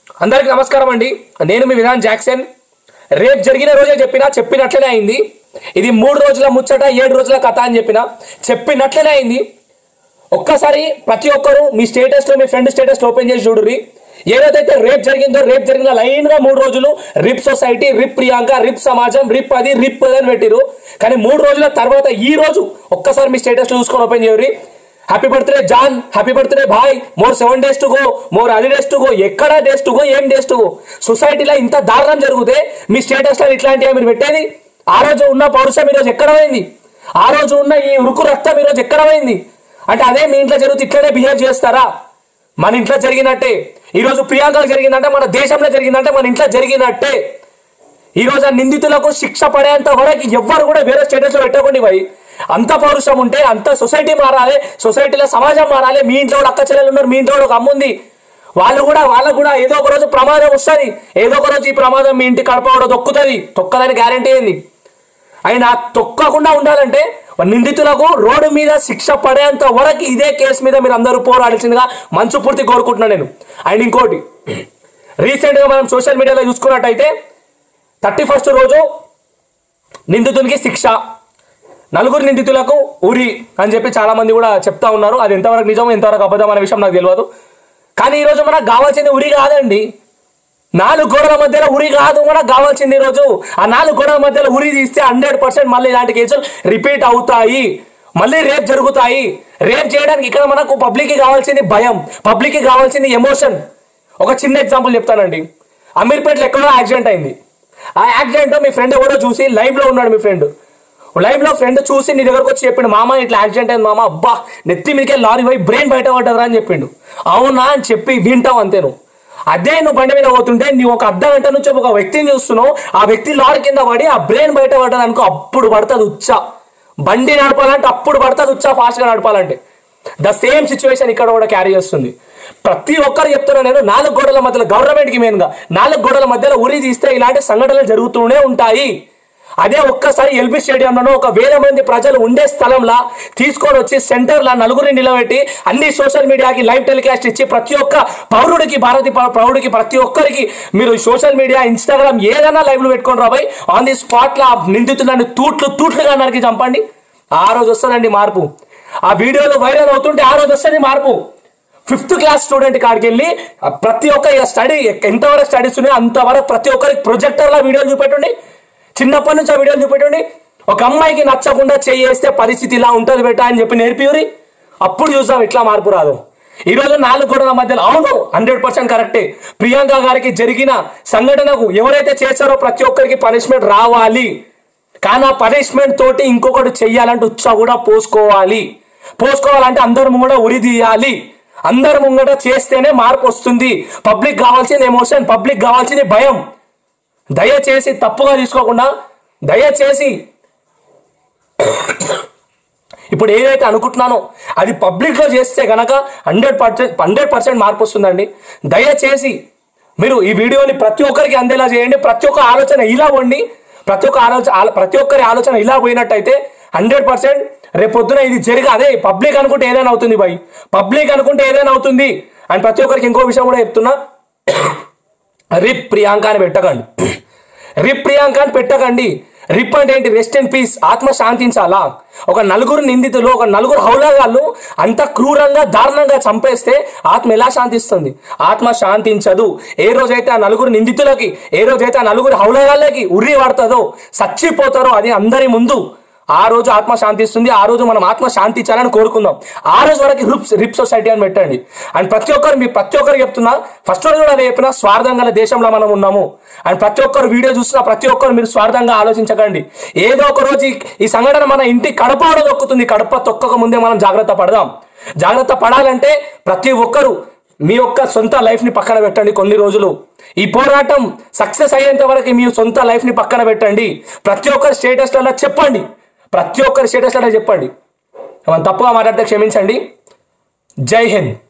అందరికి నమస్కారం అండి నేను మీ విధాన్ జాక్సన్ రేపు జరిగిన రోజే చెప్పినా చెప్పినట్లనే అయింది ఇది మూడు రోజుల ముచ్చట ఏడు రోజుల కథ అని చెప్పిన చెప్పినట్లనే అయింది ఒక్కసారి ప్రతి ఒక్కరు మీ స్టేటస్లో మీ ఫ్రెండ్ స్టేటస్ ఓపెన్ చేసి చూడుర్రి ఏదైతే రేపు జరిగిందో రేపు జరిగిన లైన్ గా మూడు రోజులు రిప్ సొసైటీ రిప్ ప్రియాంక రిప్ సమాజం రిప్ అది రిప్ అది అని పెట్టిరు కానీ మూడు రోజుల తర్వాత ఈ రోజు ఒక్కసారి మీ స్టేటస్ చూసుకొని ఓపెన్ చేయరు happy birthday John happy birthday boy more seven days to go more అది డేస్ టు గో ఎక్కడ డేస్ టు గో ఏం డేస్ టు గో సొసైటీలో ఇంత దారుణం జరిగితే మీ స్టేటస్ లో ఇట్లాంటివి మీరు పెట్టేది ఆ రోజు ఉన్న పౌరుషం ఈరోజు ఎక్కడ పోయింది ఆ రోజు ఉన్న ఈ ఉరుకు రక్తం ఈరోజు ఎక్కడ పోయింది అంటే అదే మీ ఇంట్లో జరుగుతుంది ఇట్లనే బిహేవ్ చేస్తారా మన ఇంట్లో జరిగినట్టే ఈరోజు ప్రియాంకకు జరిగిందంటే మన దేశంలో జరిగిందంటే మన ఇంట్లో జరిగినట్టే ఈ రోజు ఆ నిందితులకు శిక్ష పడేంత వరకు ఎవ్వరు కూడా వేరే స్టేటస్ లో పెట్టకండి పోయి అంత పౌరుషం ఉంటే అంత సొసైటీ మారాలి సొసైటీలో సమాజం మారాలి మీ ఇంట్లో కూడా అక్క చెల్లెలు ఉన్నారు మీ ఇంట్లో కూడా ఒక అమ్మ ఉంది వాళ్ళు కూడా వాళ్ళకు కూడా ఏదో ఒక రోజు ప్రమాదం వస్తుంది ఏదో ఒక రోజు ఈ ప్రమాదం మీ ఇంటి కడప కూడా తొక్కుతుంది తొక్కదని గ్యారంటీ ఏంది ఆయన తొక్కకుండా ఉండాలంటే నిందితులకు రోడ్డు మీద శిక్ష పడేంత వరకు ఇదే కేసు మీద మీరు అందరూ పోరాడాల్సిందిగా మంచు పూర్తి కోరుకుంటున్నాను నేను అండ్ ఇంకోటి రీసెంట్గా మనం సోషల్ మీడియాలో చూసుకున్నట్టయితే థర్టీ ఫస్ట్ రోజు నిందితునికి శిక్ష నలుగురు నిందితులకు ఉరి అని చెప్పి చాలా మంది కూడా చెప్తా ఉన్నారు అది ఎంతవరకు నిజం ఎంతవరకు అబద్ధం అనే విషయం నాకు తెలియదు కానీ ఈరోజు మనకు కావాల్సింది ఉరి కాదండి నాలుగు గోడల మధ్యలో ఉరి కాదు మనకు కావాల్సింది ఈరోజు ఆ నాలుగు గోడల మధ్యలో ఉరి తీస్తే హండ్రెడ్ పర్సెంట్ మళ్ళీ ఇలాంటి కేసులు రిపీట్ అవుతాయి మళ్ళీ రేప్ జరుగుతాయి రేప్ చేయడానికి ఇక్కడ మనకు పబ్లిక్కి కావాల్సింది భయం పబ్లిక్కి కావాల్సింది ఎమోషన్ ఒక చిన్న ఎగ్జాంపుల్ చెప్తానండి అమీర్పేటలో ఎక్కడో యాక్సిడెంట్ అయింది ఆ యాక్సిడెంట్ మీ ఫ్రెండ్ ఎవడో చూసి లైవ్ లో ఉన్నాడు మీ ఫ్రెండ్ లైవ్ లో ఫ్రెండ్ చూసి నీ దగ్గరకు వచ్చి చెప్పిండు మామ ఇట్లా యాక్సిడెంట్ అయింది మామ అబ్బా నెత్తి మీదకే లారీ పోయి బ్రెయిన్ బయట పడ్డదా అని చెప్పిండు అవునా అని చెప్పి వింటావు అంతే నువ్వు అదే నువ్వు బండి మీద పోతుంటే నువ్వు ఒక అర్ధ గంట నుంచి ఒక వ్యక్తిని చూస్తున్నావు ఆ వ్యక్తి లారీ కింద పడి ఆ బ్రెయిన్ బయట పడ్డది అనుకో అప్పుడు పడుతుంది ఉచ్చా బండి నడపాలంటే అప్పుడు పడుతుంది ఉచ్చా ఫాస్ట్ గా నడపాలంటే ద సేమ్ సిచ్యువేషన్ ఇక్కడ కూడా క్యారీ చేస్తుంది ప్రతి ఒక్కరు చెప్తున్నా నేను నాలుగు గోడల మధ్యలో గవర్నమెంట్ కి మెయిన్ గా నాలుగు గోడల మధ్యలో ఉరి తీస్తే ఇలాంటి సంఘటనలు జరుగుతూనే ఉంటాయి అదే ఒక్కసారి ఎల్బీ స్టేడియంలోనూ ఒక వేల మంది ప్రజలు ఉండే స్థలంలో తీసుకొని వచ్చి సెంటర్లో నలుగురిని నిలబెట్టి అన్ని సోషల్ మీడియాకి లైవ్ టెలికాస్ట్ ఇచ్చి ప్రతి ఒక్క పౌరుడికి భారతీ పౌరుడికి ప్రతి ఒక్కరికి మీరు సోషల్ మీడియా ఇన్స్టాగ్రామ్ ఏదైనా లైవ్లు పెట్టుకొని రాబోయ్ ఆన్ ది స్పాట్లో ఆ నిందితులను తూట్లు తూట్లుగా నరికి చంపండి ఆ రోజు వస్తుందండి మార్పు ఆ వీడియోలు వైరల్ అవుతుంటే ఆ రోజు వస్తుంది మార్పు ఫిఫ్త్ క్లాస్ స్టూడెంట్ కాడికి వెళ్ళి ఆ ప్రతి ఒక్క స్టడీ ఎంతవరకు స్టడీస్ ఉన్నాయో అంతవరకు ప్రతి ఒక్కరికి ప్రొజెక్టర్లో వీడియోలు చూపెట్టండి చిన్నప్పటి నుంచి ఆ వీడియోలు చూపెట్టండి ఒక అమ్మాయికి నచ్చకుండా చేస్తే పరిస్థితి ఇలా ఉంటుంది బెట్ట అని చెప్పి నేర్పియురి అప్పుడు చూసాం ఇట్లా మార్పు రాదు ఈ రోజు నాలుగు గోడల మధ్యలో అవును హండ్రెడ్ పర్సెంట్ కరెక్టే ప్రియాంక గారికి జరిగిన సంఘటనకు ఎవరైతే చేశారో ప్రతి ఒక్కరికి పనిష్మెంట్ రావాలి కానీ ఆ పనిష్మెంట్ తోటి ఇంకొకటి చెయ్యాలంటే ఉత్సాహ కూడా పోసుకోవాలి పోసుకోవాలంటే అందరు ముంగట ఉరి తీయాలి అందరు ముంగట చేస్తేనే మార్పు వస్తుంది పబ్లిక్ కావాల్సింది ఎమోషన్ పబ్లిక్ కావాల్సింది భయం దయచేసి తప్పుగా తీసుకోకుండా దయచేసి ఇప్పుడు ఏదైతే అనుకుంటున్నానో అది పబ్లిక్లో చేస్తే గనక హండ్రెడ్ పర్సెంట్ హండ్రెడ్ పర్సెంట్ మార్పు వస్తుందండి దయచేసి మీరు ఈ వీడియోని ప్రతి ఒక్కరికి అందేలా చేయండి ప్రతి ఒక్క ఆలోచన ఇలా పోండి ప్రతి ఒక్క ఆలోచన ఆలో- ప్రతి ఒక్కరి ఆలోచన ఇలా పోయినట్టయితే హండ్రెడ్ పర్సెంట్ రేపొద్దున ఇది జరిగి అదే పబ్లిక్ అనుకుంటే ఏదైనా అవుతుంది బాయ్ పబ్లిక్ అనుకుంటే ఏదైనా అవుతుంది అండ్ ప్రతి ఒక్కరికి ఇంకో విషయం కూడా చెప్తున్నా రిప్ ప్రియాంక అని పెట్టకండి రిప్ ప్రియాంక అని పెట్టకండి రిప్ అంటే ఏంటి రెస్ట్ ఇన్ పీస్ ఆత్మ శాంతించాలా ఒక నలుగురు నిందితులు ఒక నలుగురు హౌలగాళ్ళు అంత క్రూరంగా దారుణంగా చంపేస్తే ఆత్మ ఎలా శాంతిస్తుంది ఆత్మ శాంతించదు ఏ రోజైతే ఆ నలుగురు నిందితులకి ఏ రోజైతే ఆ నలుగురు హౌలగాళ్ళకి ఉర్రి పడుతుందో చచ్చిపోతారో అది అందరి ముందు ఆ రోజు ఆత్మ శాంతిస్తుంది ఆ రోజు మనం ఆత్మ శాంతించాలని కోరుకుందాం ఆ రోజు వరకు రిప్ రిప్ సొసైటీ అని పెట్టండి అండ్ ప్రతి ఒక్కరు మీ ప్రతి ఒక్కరు చెప్తున్నా ఫస్ట్ రోజు కూడా అదే చెప్పిన స్వార్థం గల దేశంలో మనం ఉన్నాము అండ్ ప్రతి ఒక్కరు వీడియో చూస్తున్నా ప్రతి ఒక్కరు మీరు స్వార్థంగా ఆలోచించకండి ఏదో ఒక రోజు ఈ- ఈ సంఘటన మన ఇంటి కడప కూడా తొక్కుతుంది కడప తొక్కక ముందే మనం జాగ్రత్త పడదాం జాగ్రత్త పడాలంటే ప్రతి ఒక్కరు మీ యొక్క సొంత లైఫ్ ని పక్కన పెట్టండి కొన్ని రోజులు ఈ పోరాటం సక్సెస్ అయ్యేంత వరకు మీ సొంత లైఫ్ ని పక్కన పెట్టండి ప్రతి ఒక్కరి స్టేటస్లలో చెప్పండి ప్రతి ఒక్కరి స్టేటస్లలో చెప్పండి ఏమైనా తప్పుగా మాట్లాడితే క్షమించండి జై హింద్